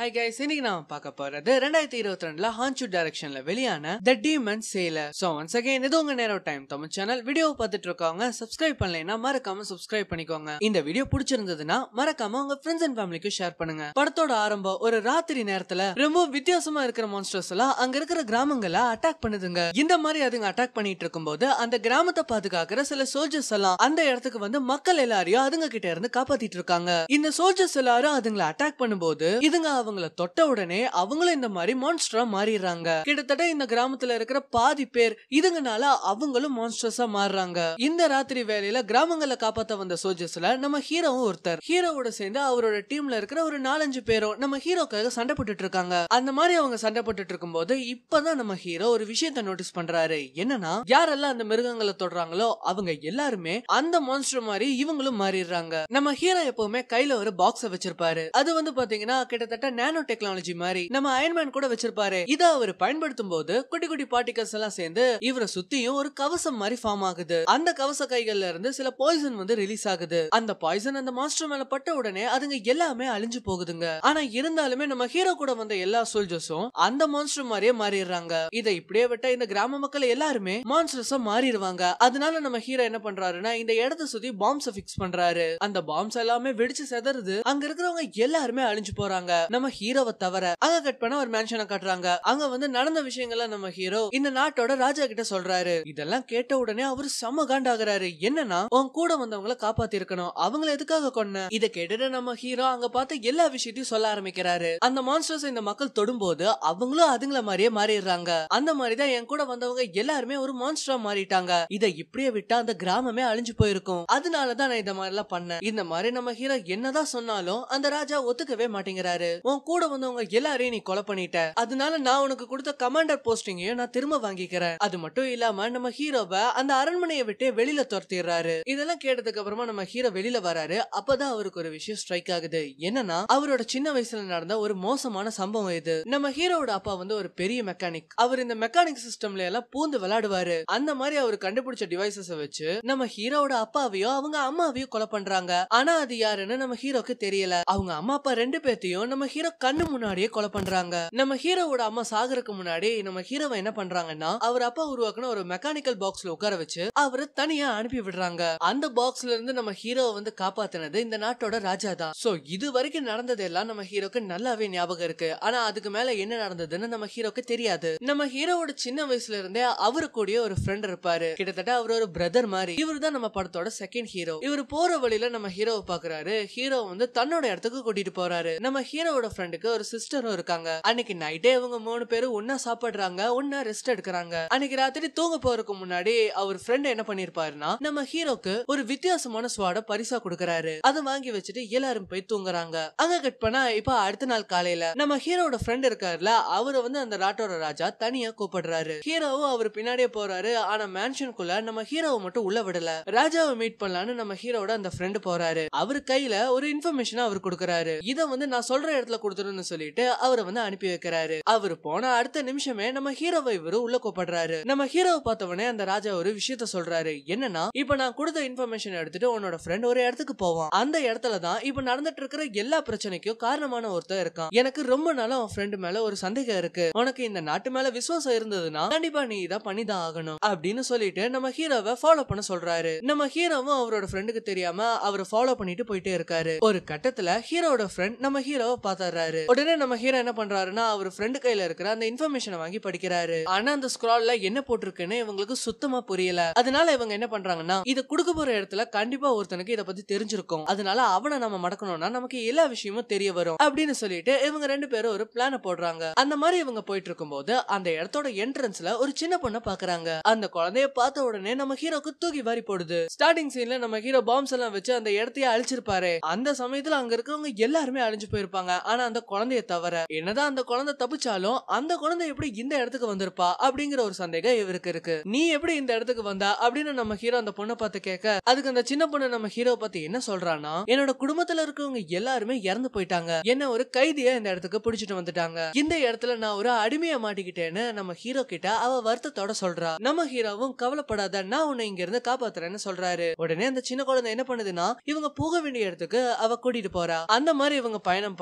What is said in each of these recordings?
hi guys இன்னைக்கு நாம பார்க்க போறது ரெண்டாயிரத்தி இருபத்தி ரெண்டுல ஹான்சு டைரக்ஷன்ல வெளியான the demon slayer so once again இது உங்க நேரோ டைம் தமிழ் சேனல் வீடியோ பார்த்துட்டு இருக்கவங்க சப்ஸ்கிரைப் பண்ணலைன்னா மறக்காம சப்ஸ்கிரைப் பண்ணிக்கோங்க இந்த வீடியோ பிடிச்சிருந்ததுன்னா மறக்காம உங்க ஃப்ரெண்ட்ஸ் அண்ட் ஃபேமிலிக்கு ஷேர் பண்ணுங்க படத்தோட ஆரம்பம் ஒரு ராத்திரி நேரத்துல ரொம்ப வித்தியாசமா இருக்கிற மான்ஸ்டர்ஸ் எல்லாம் அங்க இருக்கிற கிராமங்களை அட்டாக் பண்ணுதுங்க இந்த மாதிரி அதுங்க அட்டாக் பண்ணிட்டு இருக்கும்போது அந்த கிராமத்தை பாதுகாக்கிற சில சோல்ஜர்ஸ் எல்லாம் அந்த இடத்துக்கு வந்து மக்கள் எல்லாரையும் அதுங்க கிட்ட இருந்து காப்பாத்திட்டு இருக்காங்க இந்த சோல்ஜர்ஸ் எல்லாரும் அதுங்களை அட்டாக் பண்ணும்போது இதுங்க அவங்கள தொட்ட உடனே அவங்களும் இந்த மாதிரி மான்ஸ்டரா மாறிடுறாங்க கிட்டத்தட்ட இந்த கிராமத்துல இருக்கிற பாதி பேர் இதுங்கனால அவங்களும் மான்ஸ்டர்ஸா மாறுறாங்க இந்த ராத்திரி வேலையில கிராமங்களை காப்பாத்த வந்த சோல்ஜர்ஸ்ல நம்ம ஹீரோவும் ஒருத்தர் ஹீரோவோட சேர்ந்து அவரோட டீம்ல இருக்கிற ஒரு நாலஞ்சு பேரும் நம்ம ஹீரோக்காக சண்டை போட்டுட்டு இருக்காங்க அந்த மாதிரி அவங்க சண்டை போட்டுட்டு இருக்கும்போது இப்பதான் நம்ம ஹீரோ ஒரு விஷயத்த நோட்டீஸ் பண்றாரு என்னன்னா யாரெல்லாம் அந்த மிருகங்களை தொடுறாங்களோ அவங்க எல்லாருமே அந்த மான்ஸ்டர் மாதிரி இவங்களும் மாறிடுறாங்க நம்ம ஹீரோ எப்பவுமே கையில ஒரு பாக்ஸ வச்சிருப்பாரு அது வந்து பாத்தீங்கன்னா கிட்டத்தட்ட நானோ டெக்னாலஜி மாதிரி நம்ம அயன்மேன் கூட வச்சிருப்பாரு இத அவர் பயன்படுத்தும் போது குட்டி குட்டி பார்ட்டிகல்ஸ் எல்லாம் சேர்ந்து இவரை சுத்தியும் ஒரு கவசம் மாதிரி ஃபார்ம் ஆகுது அந்த கவச கைகள்ல இருந்து சில பாய்சன் வந்து ரிலீஸ் ஆகுது அந்த பாய்சன் அந்த மாஸ்டர் மேல பட்ட உடனே அதுங்க எல்லாமே அழிஞ்சு போகுதுங்க ஆனா இருந்தாலுமே நம்ம ஹீரோ கூட வந்த எல்லா சோல்ஜர்ஸும் அந்த மான்ஸ்டர் மாதிரியே மாறிடுறாங்க இதை இப்படியே விட்டா இந்த கிராம மக்கள் எல்லாருமே மான்ஸ்டர்ஸா மாறிடுவாங்க அதனால நம்ம ஹீரோ என்ன பண்றாருன்னா இந்த இடத்த சுத்தி பாம்ஸ் பிக்ஸ் பண்றாரு அந்த பாம்ஸ் எல்லாமே வெடிச்சு செதறுது அங்க இருக்கிறவங்க எல்லாருமே அழிஞ்சு போறாங்க நம்ம ஹீரோவை தவிர அங்க கட் பண்ண ஒரு மேன்ஷனை காட்டுறாங்க அங்க வந்து நடந்த விஷயங்கள நம்ம ஹீரோ இந்த நாட்டோட ராஜா கிட்ட சொல்றாரு இதெல்லாம் கேட்ட உடனே அவரு செம காண்டாகிறாரு என்னன்னா உன் கூட வந்தவங்கள காப்பாத்தி இருக்கணும் அவங்கள எதுக்காக கொன்ன இத கேட்டுட்டு நம்ம ஹீரோ அங்க பார்த்து எல்லா விஷயத்தையும் சொல்ல ஆரம்பிக்கிறாரு அந்த மான்ஸ்டர்ஸ் இந்த மக்கள் தொடும்போது அவங்களும் அதுங்கள மாதிரியே மாறிடுறாங்க அந்த மாதிரிதான் என் கூட வந்தவங்க எல்லாருமே ஒரு மான்ஸ்டரா மாறிட்டாங்க இத இப்படியே விட்டா அந்த கிராமமே அழிஞ்சு போயிருக்கும் அதனாலதான் நான் இந்த மாதிரி எல்லாம் பண்ணேன் இந்த மாதிரி நம்ம ஹீரோ என்னதான் சொன்னாலும் அந்த ராஜா ஒத்துக்கவே மாட்டேங்கிறாரு உன் கூட வந்தவங்க எல்லாரையும் நீ கொலை பண்ணிட்ட அதனால நான் உனக்கு கொடுத்த கமாண்டர் போஸ்டிங்கையும் நான் திரும்ப வாங்கிக்கிறேன் அது மட்டும் இல்லாம நம்ம ஹீரோவை அந்த அரண்மனையை விட்டு வெளியில துரத்திடுறாரு இதெல்லாம் கேட்டதுக்கு அப்புறமா நம்ம ஹீரோ வெளியில வராரு அப்பதான் அவருக்கு ஒரு விஷயம் ஸ்ட்ரைக் ஆகுது என்னன்னா அவரோட சின்ன வயசுல நடந்த ஒரு மோசமான சம்பவம் இது நம்ம ஹீரோவோட அப்பா வந்து ஒரு பெரிய மெக்கானிக் அவர் இந்த மெக்கானிக் சிஸ்டம்ல எல்லாம் பூந்து விளையாடுவாரு அந்த மாதிரி அவர் கண்டுபிடிச்ச டிவைசஸ் வச்சு நம்ம ஹீரோவோட அப்பாவையும் அவங்க அம்மாவையும் கொலை பண்றாங்க ஆனா அது யாருன்னு நம்ம ஹீரோக்கு தெரியல அவங்க அம்மா அப்பா ரெண்டு பேர்த்தையும் நம்ம ஹீரோ கண்ணு முன்னாடியே கொலை பண்றாங்க நம்ம ஹீரோவோட அம்மா சாகறதுக்கு முன்னாடி நம்ம ஹீரோவை என்ன பண்றாங்கன்னா அவர் அப்பா உருவாக்குன ஒரு மெக்கானிக்கல் பாக்ஸ்ல உட்கார வச்சு அவரை தனியா அனுப்பி விடுறாங்க அந்த பாக்ஸ்ல இருந்து நம்ம ஹீரோவை வந்து காப்பாத்தினது இந்த நாட்டோட ராஜா தான் சோ இது வரைக்கும் நடந்தது எல்லாம் நம்ம ஹீரோக்கு நல்லாவே ஞாபகம் இருக்கு ஆனா அதுக்கு மேல என்ன நடந்ததுன்னு நம்ம ஹீரோக்கு தெரியாது நம்ம ஹீரோவோட சின்ன வயசுல இருந்தே அவரு கூடயே ஒரு ஃப்ரெண்ட் இருப்பாரு கிட்டத்தட்ட அவர் ஒரு பிரதர் மாதிரி இவர் தான் நம்ம படத்தோட செகண்ட் ஹீரோ இவர் போற வழியில நம்ம ஹீரோவை பாக்குறாரு ஹீரோ வந்து தன்னோட இடத்துக்கு கூட்டிட்டு போறாரு நம்ம ஹீரோவோட ஃப்ரெண்டுக்கு ஒரு சிஸ்டரும் இருக்காங்க அன்னைக்கு நைட்டே இவங்க மூணு பேரும் ஒன்னா சாப்பிடுறாங்க ஒன்னா ரெஸ்ட் எடுக்கிறாங்க அன்னைக்கு ராத்திரி தூங்க போறதுக்கு முன்னாடி அவர் ஃப்ரெண்ட் என்ன பண்ணிருப்பாருன்னா நம்ம ஹீரோக்கு ஒரு வித்தியாசமான ஸ்வாட பரிசா கொடுக்கறாரு அதை வாங்கி வச்சுட்டு எல்லாரும் போய் தூங்குறாங்க அங்க கட் பண்ணா இப்ப அடுத்த நாள் காலையில நம்ம ஹீரோட ஃப்ரெண்ட் இருக்காருல அவரை வந்து அந்த நாட்டோட ராஜா தனியா கூப்பிடுறாரு ஹீரோவும் அவர் பின்னாடியே போறாரு ஆனா மேன்ஷனுக்குள்ள நம்ம ஹீரோவை மட்டும் உள்ள விடல ராஜாவை மீட் பண்ணலான்னு நம்ம ஹீரோட அந்த ஃப்ரெண்ட் போறாரு அவர் கையில ஒரு இன்ஃபர்மேஷன் அவர் கொடுக்கறாரு இத வந்து நான் சொல்ற இடத்துல கொடுத்துருன்னு சொல்லிட்டு அவரை வந்து அனுப்பி வைக்கிறாரு அவர் போன அடுத்த நிமிஷமே நம்ம ஹீரோவை இவரு உள்ள கூப்பிடுறாரு நம்ம ஹீரோவை பார்த்தவனே அந்த ராஜா ஒரு விஷயத்த சொல்றாரு என்னன்னா இப்ப நான் கொடுத்த இன்ஃபர்மேஷன் எடுத்துட்டு உன்னோட ஃப்ரெண்ட் ஒரு இடத்துக்கு போவான் அந்த இடத்துல தான் இப்ப நடந்துட்டு இருக்கிற எல்லா பிரச்சனைக்கும் காரணமான ஒருத்தர் இருக்கான் எனக்கு ரொம்ப நாளா உன் ஃப்ரெண்டு மேல ஒரு சந்தேகம் இருக்கு உனக்கு இந்த நாட்டு மேல விசுவாசம் இருந்ததுன்னா கண்டிப்பா நீ இதை பண்ணிதான் ஆகணும் அப்படின்னு சொல்லிட்டு நம்ம ஹீரோவை ஃபாலோ பண்ண சொல்றாரு நம்ம ஹீரோவும் அவரோட ஃப்ரெண்டுக்கு தெரியாம அவரை ஃபாலோ பண்ணிட்டு போயிட்டே இருக்காரு ஒரு கட்டத்துல ஹீரோட ஃப்ரெண்ட் நம்ம ஹீரோவை பாத்துறாரு உடனே நம்ம ஹீரோ என்ன பண்றாருன்னா அவர் ஃப்ரெண்டு கையில இருக்கிற அந்த இன்ஃபர்மேஷனை வாங்கி படிக்கிறாரு ஆனா அந்த ஸ்க்ரால்ல என்ன போட்டிருக்குன்னு இவங்களுக்கு சுத்தமா புரியல அதனால இவங்க என்ன பண்றாங்கன்னா இத குடுக்க போற இடத்துல கண்டிப்பா ஒருத்தனுக்கு இத பத்தி தெரிஞ்சிருக்கும் அதனால அவனை நம்ம மடக்கணும்னா நமக்கு எல்லா விஷயமும் தெரிய வரும் அப்படின்னு சொல்லிட்டு இவங்க ரெண்டு பேரும் ஒரு பிளான போடுறாங்க அந்த மாதிரி இவங்க போயிட்டு இருக்கும்போது அந்த இடத்தோட என்ட்ரன்ஸ்ல ஒரு சின்ன பொண்ணை பாக்குறாங்க அந்த குழந்தைய பார்த்த உடனே நம்ம ஹீரோக்கு தூக்கி வாரி போடுது ஸ்டார்டிங் சீன்ல நம்ம ஹீரோ பாம்ஸ் எல்லாம் வச்சு அந்த இடத்தையே அழிச்சிருப்பாரு அந்த சமயத்துல அங்க இருக்கவங்க எல்லாருமே அழிஞ்சு போயிருப்பாங்க ஆனா அந்த குழந்தைய தவிர என்னதான் அந்த குழந்தை தப்பிச்சாலும் அந்த குழந்தை எப்படி இந்த இடத்துக்கு வந்திருப்பா அப்படிங்கிற ஒரு சந்தேகம் இவருக்கு இருக்கு நீ எப்படி இந்த இடத்துக்கு வந்தா அப்படின்னு நம்ம ஹீரோ அந்த பொண்ணை பார்த்து கேட்க அதுக்கு அந்த சின்ன பொண்ணு நம்ம ஹீரோ பார்த்து என்ன சொல்றான்னா என்னோட குடும்பத்துல இருக்கவங்க எல்லாருமே இறந்து போயிட்டாங்க என்ன ஒரு கைதியா இந்த இடத்துக்கு பிடிச்சிட்டு வந்துட்டாங்க இந்த இடத்துல நான் ஒரு அடிமையா மாட்டிக்கிட்டேன்னு நம்ம ஹீரோ கிட்ட அவ வருத்தத்தோட சொல்றா நம்ம ஹீரோவும் கவலைப்படாத நான் உன்னை இங்க இருந்து காப்பாத்துறேன்னு சொல்றாரு உடனே அந்த சின்ன குழந்தை என்ன பண்ணுதுன்னா இவங்க போக வேண்டிய இடத்துக்கு அவ கூட்டிட்டு போறா அந்த மாதிரி இவங்க பயணம் பண்ணி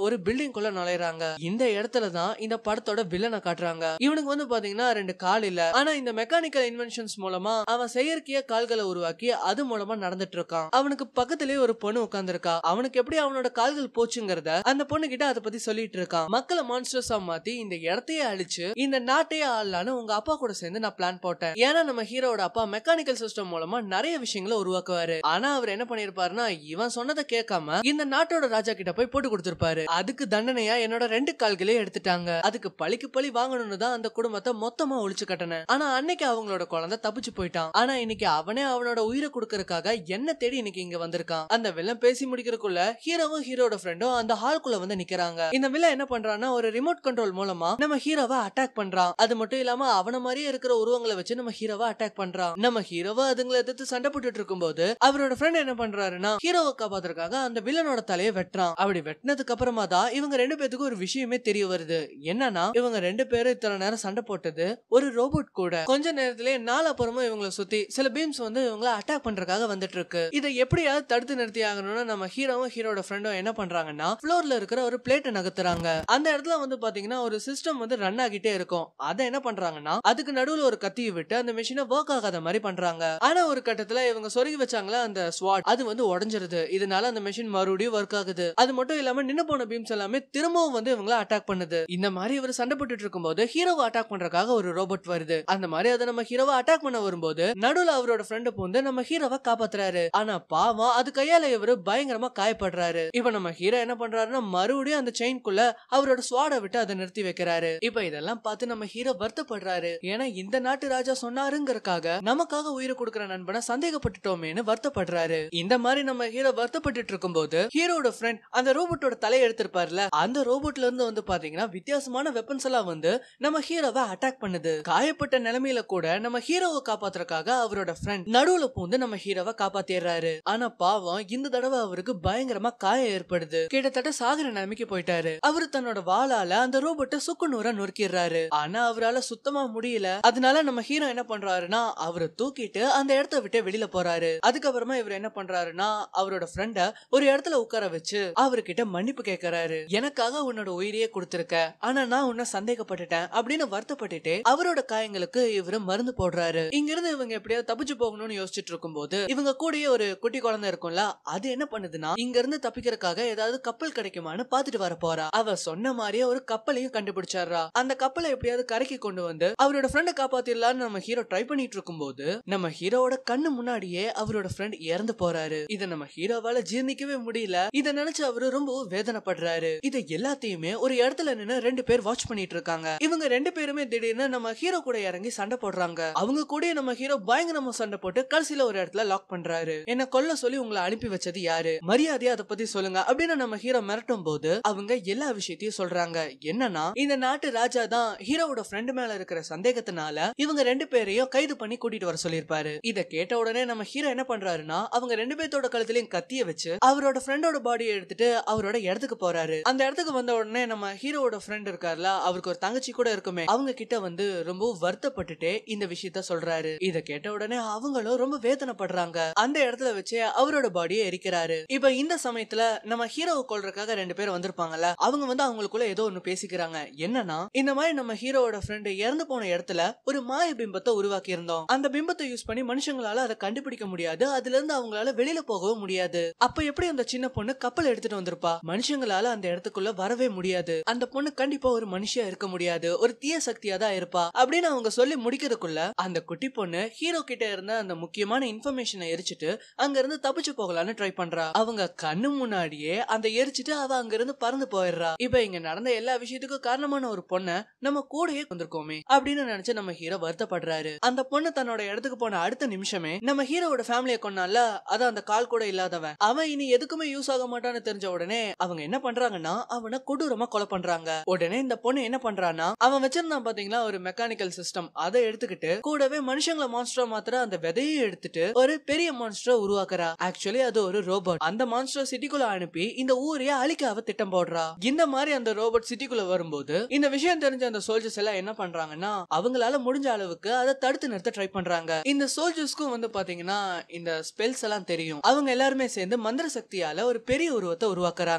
ஒரு பில்டிங் குள்ள நுழையறாங்க இந்த இடத்துல தான் இந்த படத்தோட வில்லனை காட்டுறாங்க இவனுக்கு வந்து பாத்தீங்கன்னா ரெண்டு கால் இல்ல ஆனா இந்த மெக்கானிக்கல் இன்வென்ஷன்ஸ் மூலமா அவன் செயற்கைய கால்களை உருவாக்கி அது மூலமா நடந்துட்டு இருக்கான் அவனுக்கு பக்கத்திலேயே ஒரு பொண்ணு உட்கார்ந்திருக்கா அவனுக்கு எப்படி அவனோட கால்கள் போச்சுங்கிறத அந்த பொண்ணு கிட்ட அதை பத்தி சொல்லிட்டு இருக்கான் மக்களை மான்ஸ்டர்ஸா மாத்தி இந்த இடத்தையே அழிச்சு இந்த நாட்டையே ஆளலான்னு உங்க அப்பா கூட சேர்ந்து நான் பிளான் போட்டேன் ஏன்னா நம்ம ஹீரோட அப்பா மெக்கானிக்கல் சிஸ்டம் மூலமா நிறைய விஷயங்களை உருவாக்குவாரு ஆனா அவர் என்ன பண்ணிருப்பாருன்னா இவன் சொன்னதை கேட்காம இந்த நாட்டோட ராஜா கிட்ட போய் போட்டு கொடுத்திருப்பாரு அதுக்கு தண்டனையா என்னோட ரெண்டு கால்களே எடுத்துட்டாங்க அதுக்கு பழிக்கு பழி வாங்கணும்னு தான் அந்த குடும்பத்தை மொத்தமா ஒழிச்சு கட்டினேன் ஆனா அன்னைக்கு அவங்களோட குழந்தை தப்பிச்சு போயிட்டான் ஆனா இன்னைக்கு அவனே அவனோட உயிரை கொடுக்கறதுக்காக என்ன தேடி இன்னைக்கு இங்க வந்திருக்கான் அந்த வில்லன் பேசி முடிக்கிறதுக்குள்ள ஹீரோவும் ஹீரோட ஃப்ரெண்டும் அந்த ஹால்குள்ள வந்து நிக்கிறாங்க இந்த வில்லன் என்ன பண்றான்னா ஒரு ரிமோட் கண்ட்ரோல் மூலமா நம்ம ஹீரோவை அட்டாக் பண்றான் அது மட்டும் இல்லாம அவன மாதிரியே இருக்கிற உருவங்களை வச்சு நம்ம ஹீரோவை அட்டாக் பண்றான் நம்ம ஹீரோவை அதுங்களை எதிர்த்து சண்டை போட்டுட்டு இருக்கும்போது அவரோட ஃப்ரெண்ட் என்ன பண்றாருன்னா ஹீரோவை காப்பாத்துறதுக்காக அந்த வில்லனோட தலையை வெட்டுறான் அப்படி வெட்டினதுக்கு அப்புறமா தான் இவங்க ரெண்டு பேத்துக்கும் ஒரு விஷயமே தெரிய வருது என்னன்னா இவங்க ரெண்டு பேரும் இத்தனை நேரம் சண்டை போட்டது ஒரு ரோபோட் கூட கொஞ்ச நேரத்திலே நாலாப்புறமும் இவங்களை சுத்தி சில பீம்ஸ் வந்து இவங்களை அட்டாக் பண்றதுக்காக வந்துட்டு இருக்கு இதை எப்படியாவது தடுத்து நிறுத்தி ஆகணும்னு நம்ம ஹீரோவும் ஹீரோட ஃப்ரெண்டும் என்ன பண்றாங்கன்னா ஃப்ளோர்ல இருக்கிற ஒரு பிளேட்டை நகர்த்துறாங்க அந்த இடத்துல வந்து பாத்தீங்கன்னா ஒரு சிஸ்டம் வந்து ரன் ஆகிட்டே இருக்கும் அதை என்ன பண்றாங்கன்னா அதுக்கு நடுவுல ஒரு கத்தியை விட்டு அந்த மிஷினை ஒர்க் ஆகாத மாதிரி பண்றாங்க ஆனா ஒரு கட்டத்துல இவங்க சொருகி வச்சாங்களா அந்த ஸ்வாட் அது வந்து உடஞ்சிருது இதனால அந்த மிஷின் மறுபடியும் ஒர்க் ஆகுது அது மட்டும் இல்லாம நின்னு போன பீம்ஸ் எல்லாமே திரும்பவும் வந்து இவங்கள அட்டாக் பண்ணுது இந்த மாதிரி இவர் சண்டை போட்டுட்டு இருக்கும்போது ஹீரோவை அட்டாக் பண்றதுக்காக ஒரு ரோபோட் வருது அந்த மாதிரி அதை நம்ம ஹீரோவை அட்டாக் பண்ண வரும்போது நடுவுல அவரோட ஃப்ரெண்டு பூந்து நம்ம ஹீரோவை காப்பாத்துறாரு ஆனா பாவம் அது கையால இவரு பயங்கரமா காயப்படுறாரு இப்ப நம்ம ஹீரோ என்ன பண்றாருன்னா மறுபடியும் அந்த செயின்குள்ள அவரோட ஸ்வாட விட்டு அதை நிறுத்தி வைக்கிறாரு இப்ப இதெல்லாம் பார்த்து நம்ம ஹீரோ வருத்தப்படுறாரு ஏன்னா இந்த நாட்டு ராஜா சொன்னாருங்கிறக்காக நமக்காக உயிரை கொடுக்கிற நண்பனை சந்தேகப்பட்டுட்டோமேனு வருத்தப்படுறாரு இந்த மாதிரி நம்ம ஹீரோ வருத்தப்பட்டுட்டு இருக்கும்போது ஹீரோட ஃப்ரெண்ட் அந்த ரோபோட்டோட தலையை எடுத்திருப்பாருல அந்த ரோபோட்ல இருந்து வந்து பாத்தீங்கன்னா வித்தியாசமான வெப்பன்ஸ் எல்லாம் வந்து நம்ம ஹீரோவை அட்டாக் பண்ணுது காயப்பட்ட நிலைமையில கூட நம்ம ஹீரோவை காப்பாத்துறதுக்காக அவரோட ஃப்ரெண்ட் நடுவுல பூந்து நம்ம ஹீரோவை காப்பாத்திடுறாரு ஆனா பாவம் இந்த தடவை அவருக்கு பயங்கரமா காயம் ஏற்படுது கிட்டத்தட்ட சாகர நிலைமைக்கு போயிட்டாரு அவரு தன்னோட வாளால அந்த ரோபோட்டை சுக்கு நூறா நொறுக்கிடுறாரு ஆனா அவரால சுத்தமா முடியல அதனால நம்ம ஹீரோ என்ன பண்றாருன்னா அவரை தூக்கிட்டு அந்த இடத்த விட்டு வெளியில போறாரு அதுக்கப்புறமா இவர் என்ன பண்றாருன்னா அவரோட ஃப்ரெண்ட ஒரு இடத்துல உட்கார வச்சு அவர்கிட்ட மன்னிப்பு கேக்குறாரு எனக்காக உன்னோட உயிரையே கொடுத்திருக்க ஆனா நான் உன்னை சந்தேகப்பட்டுட்டேன் அப்படின்னு வருத்தப்பட்டுட்டு அவரோட காயங்களுக்கு இவரு மருந்து போடுறாரு இங்க இருந்து இவங்க எப்படியாவது தப்பிச்சு போகணும்னு யோசிச்சுட்டு இருக்கும்போது இவங்க கூடயே ஒரு குட்டி குழந்தை இருக்கும்ல அது என்ன பண்ணுதுன்னா இங்க இருந்து தப்பிக்கிறதுக்காக ஏதாவது கப்பல் கிடைக்குமான்னு பாத்துட்டு வர போறா அவ சொன்ன மாதிரியே ஒரு கப்பலையும் கண்டுபிடிச்சாரா அந்த கப்பலை எப்படியாவது கரைக்கு கொண்டு வந்து அவரோட ஃப்ரெண்டை காப்பாத்திடலாம்னு நம்ம ஹீரோ ட்ரை பண்ணிட்டு இருக்கும்போது நம்ம ஹீரோவோட கண்ணு முன்னாடியே அவரோட ஃப்ரெண்ட் இறந்து போறாரு இத நம்ம ஹீரோவால ஜீர்ணிக்கவே முடியல இத நினைச்சு அவரு ரொம்ப வேதனைப்படுறாரு இத எல்லாத்தையுமே ஒரு இடத்துல நின்னு ரெண்டு பேர் வாட்ச் பண்ணிட்டு இருக்காங்க இவங்க ரெண்டு பேருமே திடீர்னு நம்ம ஹீரோ கூட இறங்கி சண்டை போடுறாங்க அவங்க கூட நம்ம ஹீரோ பயங்கரமா சண்டை போட்டு கடைசியில ஒரு இடத்துல லாக் பண்றாரு என்ன கொல்ல சொல்லி உங்களை அனுப்பி வச்சது யாரு மரியாதையா அதை பத்தி சொல்லுங்க அப்படின்னு நம்ம ஹீரோ மிரட்டும் போது அவங்க எல்லா விஷயத்தையும் சொல்றாங்க என்னன்னா இந்த நாட்டு ராஜா தான் ஹீரோவோட ஃப்ரெண்டு மேல இருக்கிற சந்தேகத்தினால இவங்க ரெண்டு பேரையும் கைது பண்ணி கூட்டிட்டு வர சொல்லிருப்பாரு இத கேட்ட உடனே நம்ம ஹீரோ என்ன பண்றாருன்னா அவங்க ரெண்டு பேர்த்தோட கழுத்துலயும் கத்திய வச்சு அவரோட ஃப்ரெண்டோட பாடியை எடுத்துட்டு அவரோட இடத்துக்கு போறாரு அந்த இடத்துக்கு வந்த உடனே நம்ம ஹீரோவோட ஃப்ரெண்ட் இருக்கார்ல அவருக்கு ஒரு தங்கச்சி கூட இருக்குமே அவங்க கிட்ட வந்து ரொம்ப வருத்தப்பட்டுட்டே இந்த விஷயத்த சொல்றாரு இத கேட்ட உடனே அவங்களும் ரொம்ப வேதனைப்படுறாங்க அந்த இடத்துல வச்சு அவரோட பாடியை எரிக்கிறாரு இப்ப இந்த சமயத்துல நம்ம ஹீரோவை கொல்றதுக்காக ரெண்டு பேரும் வந்திருப்பாங்கல்ல அவங்க வந்து அவங்களுக்குள்ள ஏதோ ஒண்ணு பேசிக்கிறாங்க என்னன்னா இந்த மாதிரி நம்ம ஹீரோவோட ஃப்ரெண்டு இறந்து போன இடத்துல ஒரு மாய பிம்பத்தை உருவாக்கி இருந்தோம் அந்த பிம்பத்தை யூஸ் பண்ணி மனுஷங்களால அதை கண்டுபிடிக்க முடியாது அதுல இருந்து அவங்களால வெளியில போகவும் முடியாது அப்ப எப்படி அந்த சின்ன பொண்ணு கப்பல் எடுத்துட்டு வந்திருப்பா மனுஷங்களால அந்த இடத்துக்குள்ள வரவே முடியாது அந்த பொண்ணு கண்டிப்பா ஒரு மனுஷியா இருக்க முடியாது ஒரு தீய சக்தியா தான் இருப்பா அப்படின்னு அவங்க சொல்லி முடிக்கிறதுக்குள்ள அந்த குட்டி பொண்ணு ஹீரோ கிட்ட இருந்த அந்த முக்கியமான இன்ஃபர்மேஷனை எரிச்சிட்டு அங்க இருந்து தப்பிச்சு போகலான்னு ட்ரை பண்றா அவங்க கண்ணு முன்னாடியே அந்த எரிச்சிட்டு அவ அங்க இருந்து பறந்து போயிடுறா இப்ப இங்க நடந்த எல்லா விஷயத்துக்கும் காரணமான ஒரு பொண்ணை நம்ம கூடயே வந்திருக்கோமே அப்படின்னு நினைச்சு நம்ம ஹீரோ வருத்தப்படுறாரு அந்த பொண்ணு தன்னோட இடத்துக்கு போன அடுத்த நிமிஷமே நம்ம ஹீரோவோட ஃபேமிலியை கொண்டால அதான் அந்த கால் கூட இல்லாதவன் அவன் இனி எதுக்குமே யூஸ் ஆக மாட்டான்னு தெரிஞ்ச உடனே அவங்க என்ன பண்றாங்கன்னா அவனை கொடூரமா கொலை பண்றாங்க உடனே இந்த பொண்ணு என்ன பண்றான்னா அவன் வச்சிருந்தான் பாத்தீங்களா ஒரு மெக்கானிக்கல் சிஸ்டம் அதை எடுத்துக்கிட்டு கூடவே மனுஷங்களை மான்ஸ்டரா மாத்திர அந்த விதையை எடுத்துட்டு ஒரு பெரிய மான்ஸ்டரை உருவாக்குறா ஆக்சுவலி அது ஒரு ரோபோட் அந்த மான்ஸ்டர் சிட்டிக்குள்ள அனுப்பி இந்த ஊரையே அழிக்க அவ திட்டம் போடுறா இந்த மாதிரி அந்த ரோபோட் சிட்டிக்குள்ள வரும்போது இந்த விஷயம் தெரிஞ்ச அந்த சோல்ஜர்ஸ் எல்லாம் என்ன பண்றாங்கன்னா அவங்களால முடிஞ்ச அளவுக்கு அதை தடுத்து நிறுத்த ட்ரை பண்றாங்க இந்த சோல்ஜர்ஸ்க்கும் வந்து பாத்தீங்கன்னா இந்த ஸ்பெல்ஸ் எல்லாம் தெரியும் அவங்க எல்லாருமே சேர்ந்து மந்திர சக்தியால ஒரு பெரிய உருவத்தை உருவாக்குறாங்க அத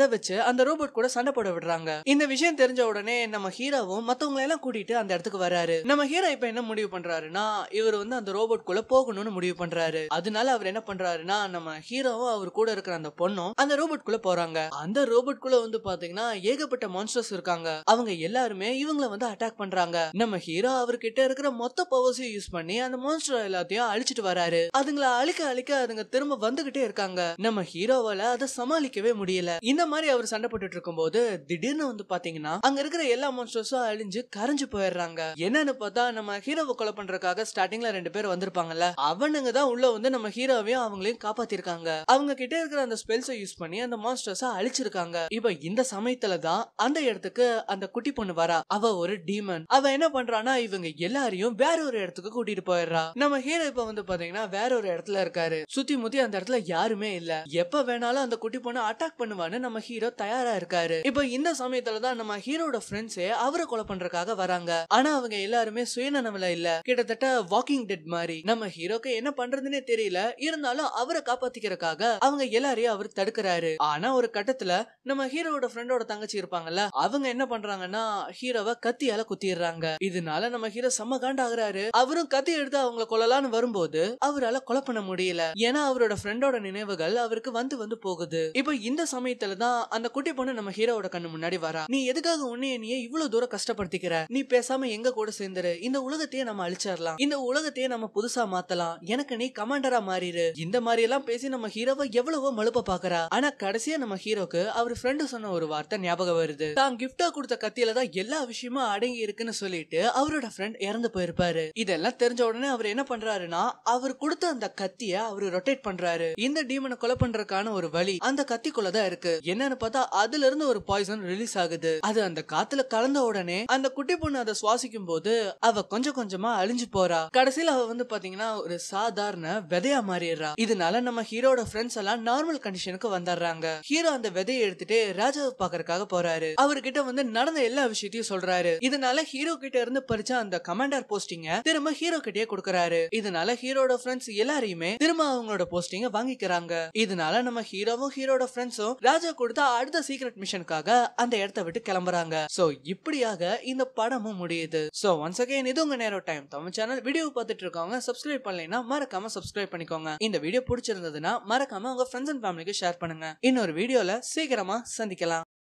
அதை வச்சு அந்த ரோபோட் கூட சண்டை போட விடுறாங்க இந்த விஷயம் தெரிஞ்ச உடனே நம்ம ஹீரோவும் மத்தவங்களை எல்லாம் கூட்டிட்டு அந்த இடத்துக்கு வராரு நம்ம ஹீரோ இப்ப என்ன முடிவு பண்றாருன்னா இவர் வந்து அந்த ரோபோட் குள்ள போகணும்னு முடிவு பண்றாரு அதனால அவர் என்ன பண்றாருன்னா நம்ம ஹீரோவும் அவர் கூட இருக்கிற அந்த பொண்ணும் அந்த ரோபோட் குள்ள போறாங்க அந்த ரோபோட் குள்ள வந்து பாத்தீங்கன்னா ஏகப்பட்ட மான்ஸ்டர்ஸ் இருக்காங்க அவங்க எல்லாருமே இவங்கள வந்து அட்டாக் பண்றாங்க நம்ம ஹீரோ அவர்கிட்ட இருக்கிற மொத்த பவர்ஸையும் யூஸ் பண்ணி அந்த மான்ஸ்டர் எல்லாத்தையும் அழிச்சிட்டு வராரு அதுங்கள அழிக்க அழிக்க அதுங்க திரும்ப வந்துகிட்டே இருக்காங்க நம்ம ஹீரோவால அதை சமாளிக்கவே முடியல இந்த மாதிரி அவர் சண்டை போட்டுட்டு இருக்கும்போது திடீர்னு வந்து பாத்தீங்கன்னா அங்க இருக்கிற எல்லா மான்ஸ்டர்ஸும் அழிஞ்சு கரைஞ்சு போயிடுறாங்க என்னன்னு பார்த்தா நம்ம ஹீரோவை கொலை பண்றதுக்காக ஸ்டார்டிங்ல ரெண்டு பேர் வந்திருப்பாங்கல்ல அவனுங்க தான் உள்ள வந்து நம்ம ஹீரோவையும் அவங்களையும் காப்பாத்திருக்காங்க அவங்க கிட்ட இருக்கிற அந்த ஸ்பெல்ஸை யூஸ் பண்ணி அந்த மான்ஸ்டர்ஸ அழிச்சிருக்காங்க இப்ப இந்த சமயத்துல தான் அந்த இடத்துக்கு அந்த குட்டி பொண்ணு வரா அவ ஒரு டீமன் அவ என்ன பண்றானா இவங்க எல்லாரையும் வேற ஒரு இடத்துக்கு கூட்டிட்டு போயிடுறா நம்ம ஹீரோ இப்ப வந்து பாத்தீங்கன்னா வேற ஒரு இடத்துல இருக்காரு சுத்தி முத்தி அந்த இடத்துல யாருமே இல்ல எப்ப வேணாலும் அந்த குட்டி பொண்ணு அட்டாக் பண்ணுவான்னு நம்ம ஹீரோ தயாரா இருக்காரு இப்ப இந்த சமயத்துல தான் நம்ம ஹீரோட ஃப்ரெண்ட்ஸே அவரை கொலை பண்றதுக்காக வராங்க ஆனா அவங்க எல்லாருமே சுயநனவுல இல்ல கிட்டத்தட்ட வாக்கிங் டெட் மாதிரி நம்ம ஹீரோக்கு என்ன பண்றதுன்னே தெரியல இருந்தாலும் அவரை காப்பாத்திக்கிறதுக்காக அவங்க எல்லாரையும் அவர் தடுக்கிறாரு ஆனா ஒரு கட்டத்துல நம்ம ஹீரோவோட ஃப்ரெண்டோட தங்கச்சி இருப்பாங்கல்ல அவங்க என்ன பண்றாங்கன்னா ஹீரோவை கத்தியால குத்திடுறாங்க இதனால நம்ம ஹீரோ செம்ம காண்டாகிறாரு அவரும் கத்தி எடுத்து அவங்கள கொல்லலாம்னு வரும்போது அவரால கொலை பண்ண முடியல ஏன்னா அவரோட ஃப்ரெண்டோட நினைவுகள் அவருக்கு வந்து வந்து போகுது இப்போ இந்த சமயத்துல தான் அந்த குட்டி பொண்ணு நம்ம ஹீரோவோட கண்ணு முன்னாடி வரா நீ எதுக்காக உன்னைய நீ இவ்வளவு தூரம் கஷ்டப்படுத்திக்கிற நீ பேசாம எங்க கூட சேர்ந்துரு இந்த உலகத்தையே நம்ம அழிச்சிடலாம் இந்த உலகத்தையே நம்ம புதுசா மாத்தலாம் எனக்கு நீ கமாண்டரா மாறிடு இந்த மாதிரி எல்லாம் பேசி நம்ம ஹீரோவை எவ்வளவோ மழுப்ப பாக்குறா ஆனா கடைசியா நம்ம ஹீரோக்கு அவர் ஃப்ரெண்டு சொன்ன ஒரு வார்த்தை ஞாபகம் வருது தான் கிஃப்டா கொடுத்த கத்தியில தான் எல்லா விஷயமும் அடங்கி இருக்குன்னு சொல்லிட்டு அவரோட ஃப்ரெண்ட் இறந்து போயிருப்பாரு இதெல்லாம் தெரிஞ்ச உடனே அவர் என்ன பண்றாருன்னா அவர் கொடுத்த அந்த கத்திய அவரு ரொட்டேட் பண்றாரு இந்த டீமனை கொலை பண்றதுக்கான ஒரு வழி அந்த கத்திக்குள்ள தான் இருக்கு என்னன்னு பார்த்தா அதுல இருந்து ஒரு பாய்சன் ரிலீஸ் ஆகுது அது அந்த காத்துல கலந்த உடனே அந்த குட்டி பொண்ணு அதை சுவாசிக்கும் போது அவ கொஞ்சம் கொஞ்சமா அழிஞ்சு போறா கடைசியில அவ வந்து பாத்தீங்கன்னா ஒரு சாதாரண விதையா மாறிடுறா இதனால நம்ம ஹீரோட ஃப்ரெண்ட்ஸ் எல்லாம் நார்மல் கண்டிஷனுக்கு வந்துடுறாங்க ஹீரோ அந்த விதையை எடுத்துட்டு ராஜாவை பாக்குறதுக்காக போறாரு அவர்கிட்ட வந்து நடந்த எல்லா விஷயத்தையும் சொல்றாரு இதனால ஹீரோ கிட்ட இருந்து பறிச்ச அந்த கமாண்டர் போஸ்டிங்க திரும்ப ஹீரோ கிட்டயே கொடுக்கறாரு இதனால ஹீரோட ஃப்ரெண்ட்ஸ் எல்லாரையுமே திரும்ப அவங்களோட போஸ்டிங்க வாங்கிக்கிறாங்க இதனால நம்ம ஹீரோவும் ஹீரோட ஃப்ரெண்ட்ஸும் ராஜா கொடுத்த அடுத்த சீக்ரெட் மிஷனுக்காக அந்த இடத்த விட்டு கிளம்புறாங்க சோ இப்படியாக இந்த படமும் முடியுது சோ ஒன்ஸ் அகைன் இது உங்க நேரம் டைம் தமிழ் சேனல் வீடியோ பார்த்துட்டு இருக்கவங்க சப்ஸ்கிரைப் பண்ணலைன்னா மறக்காம சப்ஸ்கிரைப் பண்ணிக்கோங்க இந்த வீடியோ பிடிச்சிருந்ததுன்னா மறக்காம உங்க ஃப்ரெண்ட்ஸ் அண்ட் ஃபேமிலிக்கு ஷேர் பண்ணுங்க இன்னொரு வீடியோல சீக்கிரமா சந்திக்கலாம்